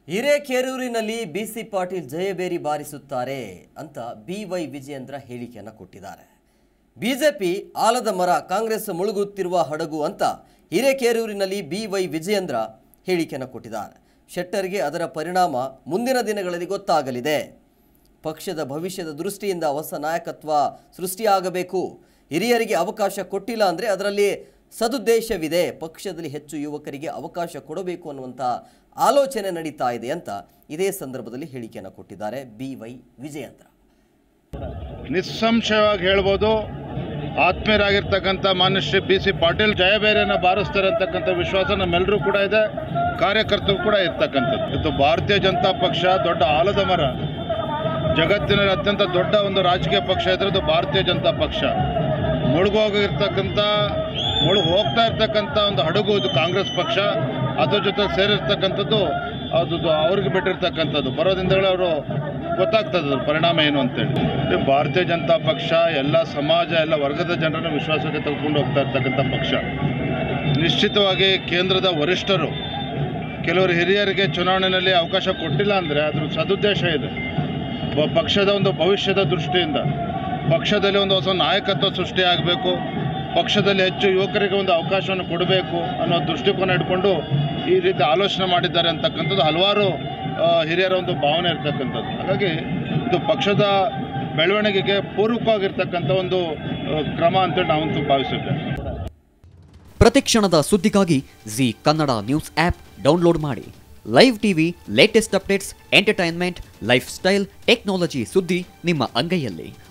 ಹಿರೇಕೆರೂರಿನಲ್ಲಿ ಬಿಸಿ ಪಾಟೀಲ್ ಜಯಬೇರಿ ಬಾರಿಸುತ್ತಾರೆ ಅಂತ B Y Vijayendra ಹೇಳಿಕೆಯನ್ನು ಕೊಟ್ಟಿದ್ದಾರೆ ಬಿಜೆಪಿ ಆಲದ ಮರ ಕಾಂಗ್ರೆಸ್ ಮುಳುಗುತ್ತಿರುವ ಹಡಗು ಅಂತ ಹಿರೇಕೆರೂರಿನಲ್ಲಿ ಬಿ ವೈ ವಿಜಯೇಂದ್ರ ಹೇಳಿಕೆಯನ್ನು ಕೊಟ್ಟಿದ್ದಾರೆ ಶೆಟ್ಟರ್ಗೆ ಅದರ ಪರಿಣಾಮ ಮುಂದಿನ ದಿನಗಳಲ್ಲಿ ಗೊತ್ತಾಗಲಿದೆ ಪಕ್ಷದ ಭವಿಷ್ಯದ ದೃಷ್ಟಿಯಿಂದ ಹೊಸ ನಾಯಕತ್ವ ಸೃಷ್ಟಿಯಾಗಬೇಕು ಹಿರಿಯರಿಗೆ ಅವಕಾಶ ಕೊಟ್ಟಿಲ್ಲ ಅಂದರೆ ಅದರಲ್ಲಿ ಸದುದ್ದೇಶವಿದೆ ಪಕ್ಷದಲ್ಲಿ ಹೆಚ್ಚು ಯುವಕರಿಗೆ ಅವಕಾಶ ಕೊಡಬೇಕು ಅನ್ನುವಂಥ ಆಲೋಚನೆ ನಡೀತಾ ಇದೆ ಅಂತ ಇದೇ ಸಂದರ್ಭದಲ್ಲಿ ಹೇಳಿಕೆಯನ್ನು ಕೊಟ್ಟಿದ್ದಾರೆ ಬಿ ವೈ ವಿಜಯೇಂದ್ರ ನಿಸ್ಸಂಶಯವಾಗಿ ಹೇಳ್ಬೋದು ಆತ್ಮೀಯರಾಗಿರ್ತಕ್ಕಂಥ ಮಾನ್ಯ ಶ್ರೀ ಬಿ ಸಿ ಪಾಟೀಲ್ ಜಯಬೇರಿಯನ್ನು ಬಾರಿಸ್ತಾರೆ ಅಂತಕ್ಕಂಥ ವಿಶ್ವಾಸ ನಮ್ಮೆಲ್ಲರೂ ಕೂಡ ಇದೆ ಕಾರ್ಯಕರ್ತರು ಕೂಡ ಇರ್ತಕ್ಕಂಥದ್ದು ಇದು ಭಾರತೀಯ ಜನತಾ ಪಕ್ಷ ದೊಡ್ಡ ಆಲದ ಮರ ಜಗತ್ತಿನಲ್ಲಿ ಅತ್ಯಂತ ದೊಡ್ಡ ಒಂದು ರಾಜಕೀಯ ಪಕ್ಷ ಇದ್ರದ್ದು ಭಾರತೀಯ ಜನತಾ ಪಕ್ಷ ಮುಳುಗೋಗಿರ್ತಕ್ಕಂಥ ಮುಳುಗು ಹೋಗ್ತಾ ಇರ್ತಕ್ಕಂಥ ಒಂದು ಹಡಗು ಇದು ಕಾಂಗ್ರೆಸ್ ಪಕ್ಷ ಅದ್ರ ಜೊತೆ ಸೇರಿರ್ತಕ್ಕಂಥದ್ದು ಅದು ಅವ್ರಿಗೆ ಬಿಟ್ಟಿರ್ತಕ್ಕಂಥದ್ದು ಬರೋ ದಿನಗಳಲ್ಲಿ ಅವರು ಗೊತ್ತಾಗ್ತದೆ ಅದ್ರ ಪರಿಣಾಮ ಏನು ಅಂತೇಳಿ ಇದು ಭಾರತೀಯ ಜನತಾ ಪಕ್ಷ ಎಲ್ಲ ಸಮಾಜ ಎಲ್ಲ ವರ್ಗದ ಜನರನ್ನು ವಿಶ್ವಾಸಕ್ಕೆ ತೆಗೆದುಕೊಂಡು ಹೋಗ್ತಾ ಇರ್ತಕ್ಕಂಥ ಪಕ್ಷ ನಿಶ್ಚಿತವಾಗಿ ಕೇಂದ್ರದ ವರಿಷ್ಠರು ಕೆಲವರು ಹಿರಿಯರಿಗೆ ಚುನಾವಣೆಯಲ್ಲಿ ಅವಕಾಶ ಕೊಟ್ಟಿಲ್ಲ ಅಂದರೆ ಅದ್ರ ಸದುದ್ದೇಶ ಇದೆ ಒಬ್ಬ ಪಕ್ಷದ ಒಂದು ಭವಿಷ್ಯದ ದೃಷ್ಟಿಯಿಂದ ಪಕ್ಷದಲ್ಲಿ ಒಂದು ಹೊಸ ನಾಯಕತ್ವ ಸೃಷ್ಟಿಯಾಗಬೇಕು ಪಕ್ಷದಲ್ಲಿ ಹೆಚ್ಚು ಯುವಕರಿಗೆ ಒಂದು ಅವಕಾಶವನ್ನು ಕೊಡಬೇಕು ಅನ್ನೋ ದೃಷ್ಟಿಕೋನ ಇಟ್ಕೊಂಡು ಈ ರೀತಿ ಆಲೋಚನೆ ಮಾಡಿದ್ದಾರೆ ಅಂತಕ್ಕಂಥದ್ದು ಹಲವಾರು ಆ, ಹಿರಿಯರ ಒಂದು ಭಾವನೆ ಇರ್ತಕ್ಕಂಥದ್ದು ಹಾಗಾಗಿ ಇದು ಪಕ್ಷದ ಬೆಳವಣಿಗೆಗೆ ಪೂರ್ವಕವಾಗಿರ್ತಕ್ಕಂಥ ಒಂದು ಆ, ಕ್ರಮ ಅಂತೇಳಿ ನಾವಂತೂ ಭಾವಿಸಿದ್ದೇವೆ ಪ್ರತಿಕ್ಷಣದ ಸುದ್ದಿಗಾಗಿ Zee Kannada news app download ಮಾಡಿ live TV latest updates entertainment lifestyle technology ಸುದ್ದಿ ನಿಮ್ಮ ಅಂಗೈಯಲ್ಲಿ